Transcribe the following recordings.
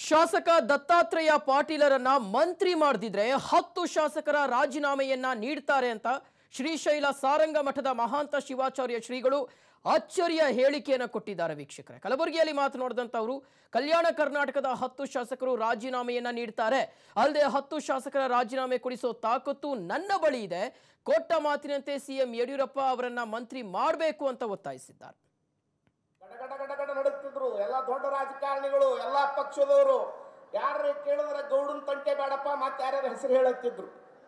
ಶಾಸಕ ದತ್ತಾತ್ರೇಯ ಪಾಟೀಲರನ್ನ ಮಂತ್ರಿ ಮಾಡದಿದ್ರೆ ಹತ್ತು ಶಾಸಕರ ರಾಜೀನಾಮೆಯನ್ನ ನೀಡ್ತಾರೆ ಅಂತ ಶ್ರೀಶೈಲ ಸಾರಂಗ ಮಠದ ಮಹಾಂತ ಶಿವಾಚಾರ್ಯ ಶ್ರೀಗಳು ಅಚ್ಚರಿಯ ಹೇಳಿಕೆಯನ್ನು ಕೊಟ್ಟಿದ್ದಾರೆ ವೀಕ್ಷಕರೇ ಕಲಬುರಗಿಯಲ್ಲಿ ಮಾತನಾಡಿದಂಥವರು ಕಲ್ಯಾಣ ಕರ್ನಾಟಕದ ಹತ್ತು ಶಾಸಕರು ರಾಜೀನಾಮೆಯನ್ನ ನೀಡ್ತಾರೆ ಅಲ್ಲದೆ ಹತ್ತು ಶಾಸಕರ ರಾಜೀನಾಮೆ ಕೊಡಿಸೋ ತಾಕತ್ತು ನನ್ನ ಬಳಿ ಇದೆ ಕೊಟ್ಟ ಮಾತಿನಂತೆ ಸಿಎಂ ಯಡಿಯೂರಪ್ಪ ಅವರನ್ನ ಮಂತ್ರಿ ಮಾಡಬೇಕು ಅಂತ ಒತ್ತಾಯಿಸಿದ್ದಾರೆ ಗಡ ಗಡ ಗಡ ಗಡ ನಡುಗ್ತಿದ್ರು ಎಲ್ಲ ದೊಡ್ಡ ರಾಜಕಾರಣಿಗಳು ಎಲ್ಲ ಪಕ್ಷದವರು ಯಾರು ಕೇಳಿದ್ರೆ ಗೌಡನ್ ತಂಟೆ ಬೇಡಪ್ಪ ಮತ್ತೆ ಯಾರ್ಯಾರ ಹೆಸರು ಹೇಳುತ್ತಿದ್ರು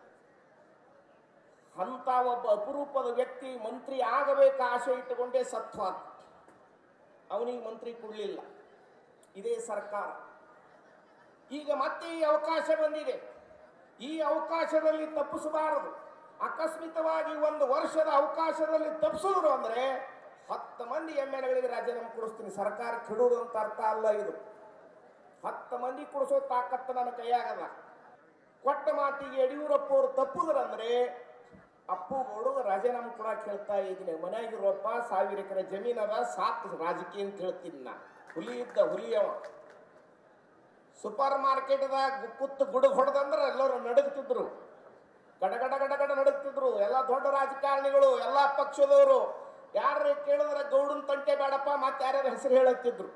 ಅಂತ ಒಬ್ಬ ಅಪರೂಪದ ವ್ಯಕ್ತಿ ಮಂತ್ರಿ ಆಗಬೇಕು ಆಸೆ ಇಟ್ಟುಕೊಂಡೇ ಸತ್ವ ಅವನಿಗೆ ಮಂತ್ರಿ ಕೊಡ್ಲಿಲ್ಲ ಇದೇ ಸರ್ಕಾರ ಈಗ ಮತ್ತೆ ಈ ಅವಕಾಶ ಬಂದಿದೆ ಈ ಅವಕಾಶದಲ್ಲಿ ತಪ್ಪಿಸಬಾರದು ಆಕಸ್ಮಿಕವಾಗಿ ಒಂದು ವರ್ಷದ ಅವಕಾಶದಲ್ಲಿ ತಪ್ಪಿಸಿದ್ರು ಅಂದ್ರೆ ಹತ್ತು ಮಂದಿ ಎಮ್ ಎಲ್ ಎಗಳಿಗೆ ರಾಜೀನಾಮೆ ಕೊಡಿಸ್ತೀನಿ ಸರ್ಕಾರ ಕೆಡುವುದು ಅಂತ ಅರ್ಥ ಅಲ್ಲ ಇದು ಹತ್ತು ಮಂದಿ ಕೊಡಿಸೋ ತಾಕತ್ತು ನನ್ನ ಕೈಯಾಗಲ್ಲ ಕೊಟ್ಟ ಮಾತಿಗೆ ಯಡಿಯೂರಪ್ಪ ಅವರು ತಪ್ಪುದ್ರಂದ್ರೆ ಅಪ್ಪು ಗೌಡು ರಾಜೀನಾಮೆ ಕೊಡಕ್ ಹೇಳ್ತಾ ಇದ್ದೀನಿ ಮನೆಯಾಗಿರೋಪ್ಪ ಸಾವಿರ ಎಕರೆ ಜಮೀನದ ಸಾಕು ರಾಜಕೀಯ ಅಂತ ಹೇಳ್ತೀನಿ ನಾ ಹುಲಿ ಇದ್ದ ಹುಲಿಯವ ಸೂಪರ್ ಮಾರ್ಕೆಟ್ದಾಗ ಕುತ್ತು ಗುಡುಗ್ ಹೊಡೆದಂದ್ರೆ ಎಲ್ಲರೂ ನಡುಗ್ತಿದ್ರು ಗಡ ಗಡ ಗಡ ಗಡ ನಡುಗ್ತಿದ್ರು ಎಲ್ಲ ದೊಡ್ಡ ರಾಜಕಾರಣಿಗಳು ಎಲ್ಲ ಪಕ್ಷದವರು ಯಾರು ಕೇಳಿದ್ರೆ ಗೌಡನ್ ತಂಟೆ ಬೇಡಪ್ಪ ಮತ್ತೆ ಯಾರ್ಯಾರ ಹೆಸರು ಹೇಳುತ್ತಿದ್ರು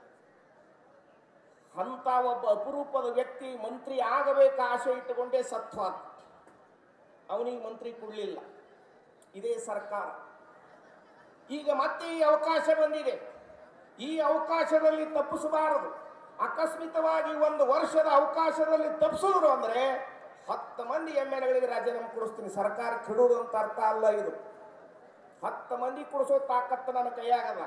ಅಂತ ಒಬ್ಬ ಅಪರೂಪದ ವ್ಯಕ್ತಿ ಮಂತ್ರಿ ಆಗಬೇಕು ಆಸೆ ಇಟ್ಟುಕೊಂಡೇ ಸತ್ವ ಅವನಿಗೆ ಮಂತ್ರಿ ಕೊಡ್ಲಿಲ್ಲ ಇದೇ ಸರ್ಕಾರ ಈಗ ಮತ್ತೆ ಈ ಅವಕಾಶ ಬಂದಿದೆ ಈ ಅವಕಾಶದಲ್ಲಿ ತಪ್ಪಿಸಬಾರದು ಆಕಸ್ಮಿಕವಾಗಿ ಒಂದು ವರ್ಷದ ಅವಕಾಶದಲ್ಲಿ ತಪ್ಪಿಸಿದ್ರು ಅಂದ್ರೆ ಹತ್ತು ಮಂದಿ ಎಮ್ ಎಲ್ ಎಗಳಿಗೆ ರಾಜೀನಾಮೆ ಕೊಡಿಸ್ತೀನಿ ಸರ್ಕಾರ ಕೆಡುವುದು ಅಂತ ಅರ್ಥ ಅಲ್ಲ ಇದು ಹತ್ತು ಮಂದಿ ಕೊಡಿಸೋ ತಾಕತ್ತು ನನ್ನ ಕೈಯಾಗಲ್ಲ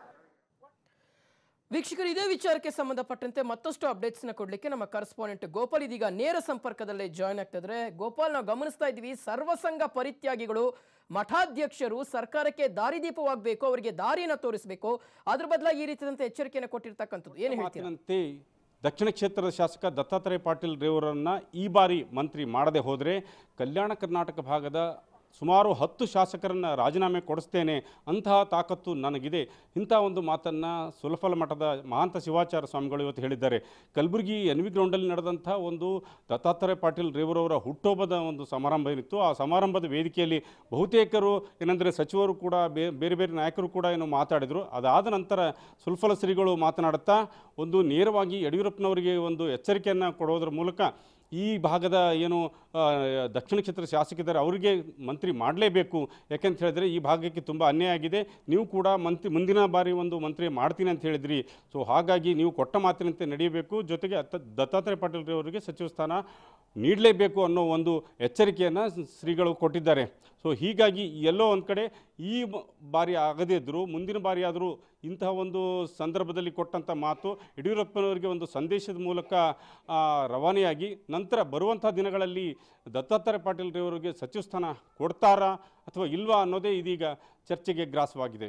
ವೀಕ್ಷಕರು ಇದೇ ವಿಚಾರಕ್ಕೆ ಸಂಬಂಧಪಟ್ಟಂತೆ ಮತ್ತಷ್ಟು ಅಪ್ಡೇಟ್ಸ್ನ ಕೊಡಲಿಕ್ಕೆ ನಮ್ಮ ಕರೆಸ್ಪಾಂಡೆಂಟ್ ಗೋಪಾಲ್ ಇದೀಗ ನೇರ ಸಂಪರ್ಕದಲ್ಲೇ ಜಾಯ್ನ್ ಆಗ್ತಿದ್ರೆ ಗೋಪಾಲ್ ನಾವು ಗಮನಿಸ್ತಾ ಇದ್ವಿ ಸರ್ವಸಂಘ ಪರಿತ್ಯಾಗಿಗಳು ಮಠಾಧ್ಯಕ್ಷರು ಸರ್ಕಾರಕ್ಕೆ ದಾರಿದೀಪವಾಗಬೇಕು ಅವರಿಗೆ ದಾರಿಯನ್ನು ತೋರಿಸಬೇಕು ಅದ್ರ ಬದಲ ಈ ರೀತಿಯಾದಂಥ ಎಚ್ಚರಿಕೆಯನ್ನು ಕೊಟ್ಟಿರ್ತಕ್ಕಂಥದ್ದು ಏನು ಹೇಳ್ತೀರಾ ಮಾತಿನಂತೆ ದಕ್ಷಿಣ ಕ್ಷೇತ್ರದ ಶಾಸಕ ದತ್ತಾತ್ರೇಯ ಪಾಟೀಲ್ ರೇವರನ್ನ ಈ ಬಾರಿ ಮಂತ್ರಿ ಮಾಡದೆ ಹೋದರೆ ಕಲ್ಯಾಣ ಕರ್ನಾಟಕ ಭಾಗದ ಸುಮಾರು ಹತ್ತು ಶಾಸಕರನ್ನ ರಾಜೀನಾಮೆ ಕೊಡಿಸ್ತೇನೆ ಅಂತಹ ತಾಕತ್ತು ನನಗಿದೆ ಇಂಥ ಒಂದು ಮಾತನ್ನು ಸುಲಫಲ ಮಠದ ಮಹಾಂತ ಶಿವಾಚಾರ್ಯ ಸ್ವಾಮಿಗಳು ಇವತ್ತು ಹೇಳಿದ್ದಾರೆ ಕಲಬುರಗಿ ಎನ್ ವಿ ಗ್ರೌಂಡಲ್ಲಿ ನಡೆದಂಥ ಒಂದು ದತ್ತಾತ್ರೇಯ ಪಾಟೀಲ್ ರೇವರವರ ಹುಟ್ಟುಹಬ್ಬದ ಒಂದು ಸಮಾರಂಭ ಏನಿತ್ತು ಆ ಸಮಾರಂಭದ ವೇದಿಕೆಯಲ್ಲಿ ಬಹುತೇಕರು ಏನಂದರೆ ಸಚಿವರು ಕೂಡ ಬೇ- ಬೇರೆ ಬೇರೆ ನಾಯಕರು ಕೂಡ ಏನು ಮಾತಾಡಿದರು ಅದಾದ ನಂತರ ಸುಲ್ಫಲ ಶ್ರೀಗಳು ಮಾತನಾಡುತ್ತಾ ಒಂದು ನೇರವಾಗಿ ಯಡಿಯೂರಪ್ಪನವರಿಗೆ ಒಂದು ಎಚ್ಚರಿಕೆಯನ್ನು ಕೊಡೋದ್ರ ಮೂಲಕ ಈ ಭಾಗದ ಏನು ಆ, ದಕ್ಷಿಣ ಕ್ಷೇತ್ರ ಶಾಸಕಿದ್ದಾರೆ ಅವರಿಗೆ ಮಂತ್ರಿ ಮಾಡಲೇಬೇಕು ಯಾಕೆಂತ ಹೇಳಿದ್ರೆ ಈ ಭಾಗಕ್ಕೆ ತುಂಬ ಅನ್ಯಾಯ ಆಗಿದೆ ನೀವು ಕೂಡ ಮಂತ್ರಿ ಮುಂದಿನ ಬಾರಿ ಒಂದು ಮಂತ್ರಿ ಮಾಡ್ತೀನಿ ಅಂತ ಹೇಳಿದ್ರಿ ಸೊ ಹಾಗಾಗಿ ನೀವು ಕೊಟ್ಟ ಮಾತಿನಂತೆ ನಡೆಯಬೇಕು ಜೊತೆಗೆ ಅತ್ತ ದತ್ತಾತ್ರೇಯ ಪಾಟೀಲ್ ಅವರಿಗೆ ಸಚಿವ ಸ್ಥಾನ ನೀಡಲೇಬೇಕು ಅನ್ನೋ ಒಂದು ಎಚ್ಚರಿಕೆಯನ್ನು ಶ್ರೀಗಳು ಕೊಟ್ಟಿದ್ದಾರೆ ಸೊ ಹೀಗಾಗಿ ಎಲ್ಲೋ ಒಂದು ಕಡೆ ಈ ಬ- ಬಾರಿ ಆಗದೇ ಇದ್ದರೂ ಮುಂದಿನ ಬಾರಿ ಆದರೂ ಇಂತಹ ಒಂದು ಸಂದರ್ಭದಲ್ಲಿ ಕೊಟ್ಟಂಥ ಮಾತು ಯಡಿಯೂರಪ್ಪನವರಿಗೆ ಒಂದು ಸಂದೇಶದ ಮೂಲಕ ಆ, ರವಾನೆಯಾಗಿ ನಂತರ ಬರುವಂಥ ದಿನಗಳಲ್ಲಿ ದತ್ತಾತ್ರೇಯ ಪಾಟೀಲ್ ಅವರಿಗೆ ಸಚಿವ ಸ್ಥಾನ ಕೊಡ್ತಾರಾ ಅಥವಾ ಇಲ್ವಾ ಅನ್ನೋದೇ ಇದೀಗ ಚರ್ಚೆಗೆ ಗ್ರಾಸವಾಗಿದೆ